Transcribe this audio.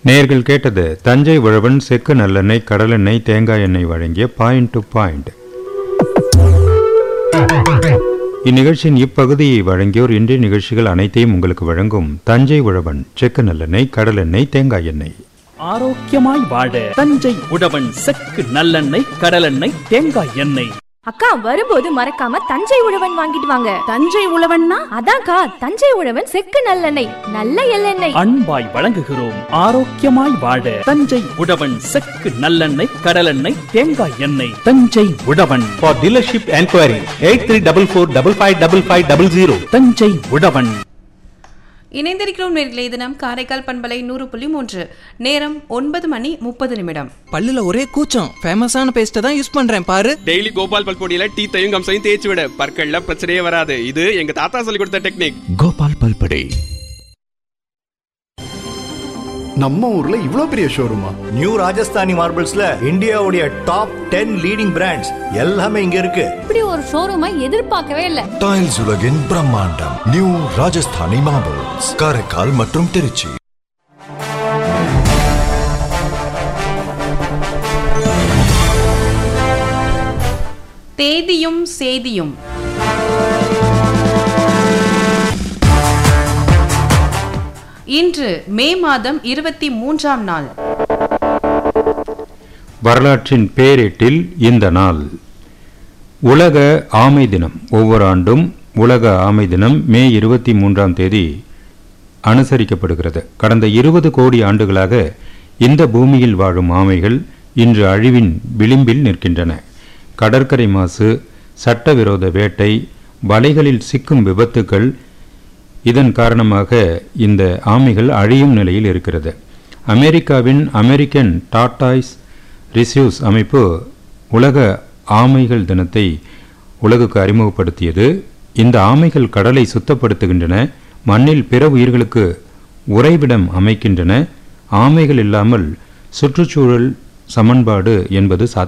நேர்கள் கேட்டது தஞ்சை உழவன் செக்கு நல்லெண்ணெய் கடலெண்ணெய் தேங்காய் எண்ணெய் வழங்கிய பாயிண்ட் டு பாயிண்ட் இந்நிகழ்ச்சியின் இப்பகுதியை வழங்கியோர் இன்றைய நிகழ்ச்சிகள் அனைத்தையும் உங்களுக்கு வழங்கும் தஞ்சை உழவன் செக்கு நல்லெண்ணெய் கடலெண்ணெய் தேங்காய் எண்ணெய் ஆரோக்கியமாய் வாழ தஞ்சை உழவன் செக்கு நல்லெண்ணெய் கடலெண்ணெய் தேங்காய் எண்ணெய் அக்கா வரும்போது மறக்காம தஞ்சை உழவன் வாங்கிட்டு வாங்க தஞ்சை உழவன்னா அதான்க்கா தஞ்சை உழவன் செக்கு நல்லெண்ணெய் நல்ல எள்ளெண்ணெய் அன்பாய் வழங்குகிறோம் ஆரோக்கியமாய் வாழ தஞ்சை உழவன் செக்கு நல்லெண்ணெய் கடலெண்ணெய் தேங்காய் எண்ணெய் தஞ்சை உழவன் For dealership enquiry, 8344555500. தஞ்சை உழவன் இணைந்திருக்கிறோம் நேர்களே இது நம் காரைக்கால் பண்பலை நூறு புள்ளி மூன்று நேரம் ஒன்பது மணி முப்பது நிமிடம் பல்லுல ஒரே கூச்சம் ஃபேமஸான பேஸ்ட்டை தான் யூஸ் பண்றேன் பாரு டெய்லி கோபால் பல்பொடியில டீத்தையும் கம்சையும் தேய்ச்சி விட பற்கள்ல பிரச்சனையே வராது இது எங்க தாத்தா சொல்லி கொடுத்த டெக்னிக் கோபால் பல்படே நம்ம ஊர்ல இவ்ளோ பெரிய ஷோரூமா நியூ ராஜஸ்தானி மார்பிள்ஸ்ல இந்தியாவுடைய டாப் டென் லீடிங் பிராண்ட்ஸ் எல்லாமே இங்க இருக்கு இப்படி ஒரு ஷோரூமை எதிர்பார்க்கவே இல்ல டைல்ஸ் உலகின் பிரம்மாண்டம் நியூ ராஜஸ்தானி மார்பிள்ஸ் காரைக்கால் மற்றும் திருச்சி தேதியும் சேதியும் இன்று மே மாதம் இருபத்தி மூன்றாம் நாள் வரலாற்றின் பேரேட்டில் இந்த நாள் உலக ஆமை தினம் ஒவ்வொரு ஆண்டும் உலக ஆமை தினம் மே இருபத்தி மூன்றாம் தேதி அனுசரிக்கப்படுகிறது கடந்த இருபது கோடி ஆண்டுகளாக இந்த பூமியில் வாழும் ஆமைகள் இன்று அழிவின் விளிம்பில் நிற்கின்றன கடற்கரை மாசு சட்டவிரோத வேட்டை வலைகளில் சிக்கும் விபத்துக்கள் இதன் காரணமாக இந்த ஆமைகள் அழியும் நிலையில் இருக்கிறது அமெரிக்காவின் அமெரிக்கன் டாட்டாய்ஸ் ரிசியூஸ் அமைப்பு உலக ஆமைகள் தினத்தை உலகுக்கு அறிமுகப்படுத்தியது இந்த ஆமைகள் கடலை சுத்தப்படுத்துகின்றன மண்ணில் பிற உயிர்களுக்கு உறைவிடம் அமைக்கின்றன ஆமைகள் இல்லாமல் சுற்றுச்சூழல் சமன்பாடு என்பது சாத்தியம்